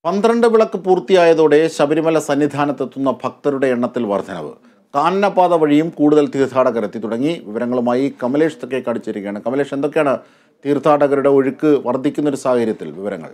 പന്ത്രണ്ട് വിളക്ക് പൂർത്തിയായതോടെ ശബരിമല സന്നിധാനത്തെത്തുന്ന ഭക്തരുടെ എണ്ണത്തിൽ വർധനവ് കാനനപാത വഴിയും കൂടുതൽ തീർത്ഥാടകർ എത്തി തുടങ്ങി വിവരങ്ങളുമായി കമലേഷ് തെക്കേക്ക് അടിച്ചിരിക്കുകയാണ് കമലേഷ് എന്തൊക്കെയാണ് തീർത്ഥാടകരുടെ ഒഴുക്ക് വർദ്ധിക്കുന്ന ഒരു സാഹചര്യത്തിൽ വിവരങ്ങൾ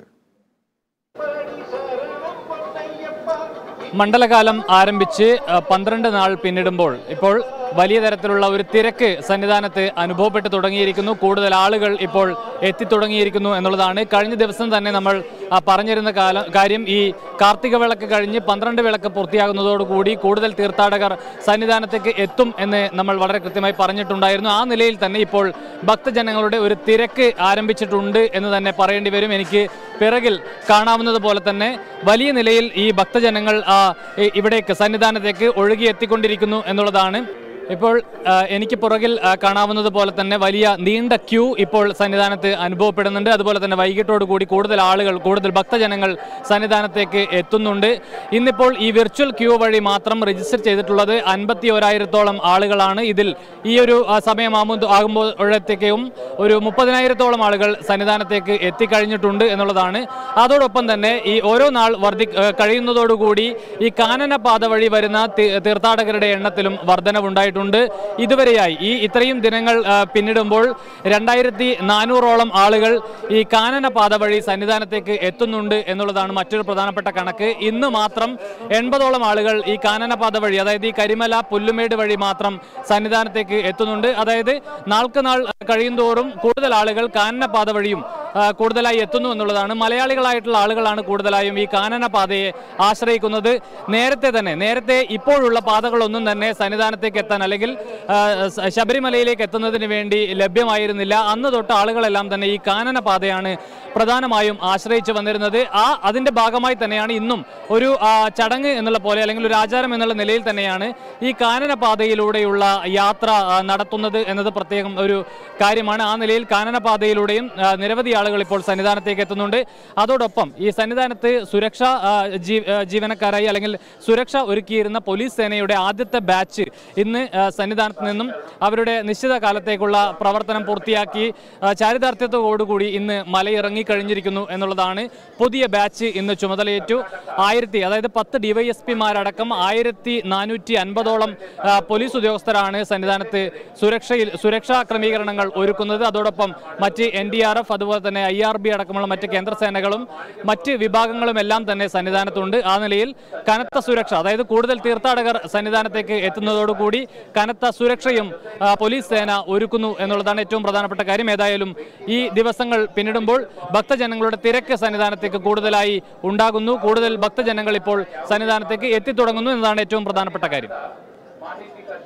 മണ്ഡലകാലം ആരംഭിച്ച് അഹ്, പന്ത്രണ്ട് നാൾ പിന്നിടുമ്പോൾ ഇപ്പോൾ വലിയ തരത്തിലുള്ള ഒരു തിരക്ക് സന്നിധാനത്ത് അനുഭവപ്പെട്ടു തുടങ്ങിയിരിക്കുന്നു കൂടുതൽ ആളുകൾ ഇപ്പോൾ എത്തിത്തുടങ്ങിയിരിക്കുന്നു എന്നുള്ളതാണ് കഴിഞ്ഞ ദിവസം തന്നെ നമ്മൾ ആ, പറഞ്ഞിരുന്ന കാലം കാര്യം ഈ കാർത്തിക വിളക്ക് കഴിഞ്ഞ് പന്ത്രണ്ട് വിളക്ക് പൂർത്തിയാകുന്നതോടുകൂടി കൂടുതൽ തീർത്ഥാടകർ സന്നിധാനത്തേക്ക് എത്തും എന്ന് നമ്മൾ വളരെ കൃത്യമായി പറഞ്ഞിട്ടുണ്ടായിരുന്നു ആ നിലയിൽ തന്നെ ഇപ്പോൾ ഭക്തജനങ്ങളുടെ ഒരു തിരക്ക് ആരംഭിച്ചിട്ടുണ്ട് എന്ന് തന്നെ പറയേണ്ടി വരും എനിക്ക് പിറകിൽ കാണാവുന്നത് പോലെ തന്നെ വലിയ നിലയിൽ ഈ ഭക്തജനങ്ങൾ ആ, ഇ- ഇവിടേക്ക് സന്നിധാനത്തേക്ക് ഒഴുകി എത്തിക്കൊണ്ടിരിക്കുന്നു എന്നുള്ളതാണ് ഇപ്പോൾ ആ, എനിക്ക് പുറകിൽ ആ, കാണാവുന്നത് പോലെ തന്നെ വലിയ നീണ്ട ക്യൂ ഇപ്പോൾ സന്നിധാനത്ത് അനുഭവപ്പെടുന്നുണ്ട് അതുപോലെ തന്നെ വൈകിട്ടോട് കൂടി കൂടുതൽ ആളുകൾ കൂടുതൽ ഭക്തജനങ്ങൾ സന്നിധാനത്തേക്ക് എത്തുന്നുണ്ട് ഇന്നിപ്പോൾ ഈ വിർച്വൽ ക്യൂ വഴി മാത്രം രജിസ്റ്റർ ചെയ്തിട്ടുള്ളത് അൻപത്തി ഒരായിരത്തോളം ആളുകളാണ് ഇതിൽ ഈ ഒരു ആ, സമയമാകുമ്പോൾ ആകുമ്പോഴത്തേക്കും ഒരു മുപ്പതിനായിരത്തോളം ആളുകൾ സന്നിധാനത്തേക്ക് എത്തിക്കഴിഞ്ഞിട്ടുണ്ട് എന്നുള്ളതാണ് അതോടൊപ്പം തന്നെ ഈ ഓരോ നാൾ വർദ്ധി ആ, കഴിയുന്നതോടുകൂടി ഈ കാനന പാത വഴി വരുന്ന തി- തീർത്ഥാടകരുടെ എണ്ണത്തിലും വർധനവുണ്ടായിട്ടുണ്ട് ഇതുവരെയായി ഈ ഇത്രയും ദിനങ്ങൾ ആ, പിന്നിടുമ്പോൾ രണ്ടായിരത്തി നാനൂറോളം ആളുകൾ ഈ കാനന പാത വഴി സന്നിധാനത്തേക്ക് എത്തുന്നുണ്ട് എന്നുള്ളതാണ് മറ്റൊരു പ്രധാനപ്പെട്ട കണക്ക് ഇന്ന് മാത്രം എൺപതോളം ആളുകൾ ഈ കാനന പാത വഴി അതായത് ഈ കരിമല പുല്ലുമേട് വഴി മാത്രം സന്നിധാനത്തേക്ക് എത്തുന്നുണ്ട് അതായത് നാൾക്ക് നാൾ കഴിയുന്തോറും കൂടുതൽ ആളുകൾ കാനന പാത വഴിയും ആ, കൂടുതലായി എത്തുന്നു എന്നുള്ളതാണ് മലയാളികളായിട്ടുള്ള ആളുകളാണ് കൂടുതലായും ഈ കാനന പാതയെ ആശ്രയിക്കുന്നത് നേരത്തെ തന്നെ നേരത്തെ ഇപ്പോഴുള്ള പാതകളൊന്നും തന്നെ സന്നിധാനത്തേക്ക് എത്താൻ അല്ലെങ്കിൽ ആ, സ- ശബരിമലയിലേക്ക് എത്തുന്നതിന് വേണ്ടി ലഭ്യമായിരുന്നില്ല അന്ന് തൊട്ട് ആളുകളെല്ലാം തന്നെ ഈ കാനന പാതയാണ് പ്രധാനമായും ആശ്രയിച്ചു വന്നിരുന്നത് ആ അതിന്റെ ഭാഗമായി തന്നെയാണ് ഇന്നും ഒരു ആ, ചടങ്ങ് എന്നുള്ള പോലെ അല്ലെങ്കിൽ ഒരു ആചാരം എന്നുള്ള നിലയിൽ തന്നെയാണ് ഈ കാനന പാതയിലൂടെയുള്ള യാത്ര ആ, നടത്തുന്നത് എന്നത് പ്രത്യേകം ഒരു കാര്യമാണ് ആ നിലയിൽ കാനന പാതയിലൂടെയും ആ, നിരവധി ആളുകൾ ഇപ്പോൾ സന്നിധാനത്തേക്ക് എത്തുന്നുണ്ട് അതോടൊപ്പം ഈ സന്നിധാനത്ത് സുരക്ഷ ആ, ജീ- ആ, ജീവനക്കാരായി അല്ലെങ്കിൽ സുരക്ഷ ഒരുക്കിയിരുന്ന പോലീസ് സേനയുടെ ആദ്യത്തെ ബാച്ച് ഇന്ന് ആ, സന്നിധാനത്ത് നിന്നും അവരുടെ നിശ്ചിത കാലത്തേക്കുള്ള പ്രവർത്തനം പൂർത്തിയാക്കി ആ, ചാരിതാർത്ഥ്യത്തോടുകൂടി ഇന്ന് മലയിറങ്ങി കഴിഞ്ഞിരിക്കുന്നു എന്നുള്ളതാണ് പുതിയ ബാച്ച് ഇന്ന് ചുമതലയേറ്റു ആയിരത്തി അതായത് പത്ത് ഡിവൈഎസ്പിമാരടക്കം ആയിരത്തി നാനൂറ്റി അൻപതോളം ആ, പോലീസ് ഉദ്യോഗസ്ഥരാണ് സന്നിധാനത്ത് സുരക്ഷയിൽ സുരക്ഷാ ക്രമീകരണങ്ങൾ ഒരുക്കുന്നത് അതോടൊപ്പം മറ്റ് എൻ ഡി ആർ എഫ് അതുപോലെ തന്നെ ഐ ആർ ബി അടക്കമുള്ള മറ്റ് കേന്ദ്ര സേനകളും മറ്റ് വിഭാഗങ്ങളും എല്ലാം തന്നെ സന്നിധാനത്തുണ്ട് ആ നിലയിൽ കനത്ത സുരക്ഷ അതായത് കൂടുതൽ തീർത്ഥാടകർ സന്നിധാനത്തേക്ക് എത്തുന്നതോടുകൂടി കനത്ത സുരക്ഷയും ആ, പോലീസ് സേന ഒരുക്കുന്നു എന്നുള്ളതാണ് ഏറ്റവും പ്രധാനപ്പെട്ട കാര്യം ഏതായാലും ഈ ദിവസങ്ങൾ പിന്നിടുമ്പോൾ ഭക്തജനങ്ങളുടെ തിരക്ക് സന്നിധാനത്തേക്ക് കൂടുതലായി ഉണ്ടാകുന്നു കൂടുതൽ ഭക്തജനങ്ങൾ ഇപ്പോൾ സന്നിധാനത്തേക്ക് എത്തിത്തുടങ്ങുന്നു എന്നതാണ് ഏറ്റവും പ്രധാനപ്പെട്ട കാര്യം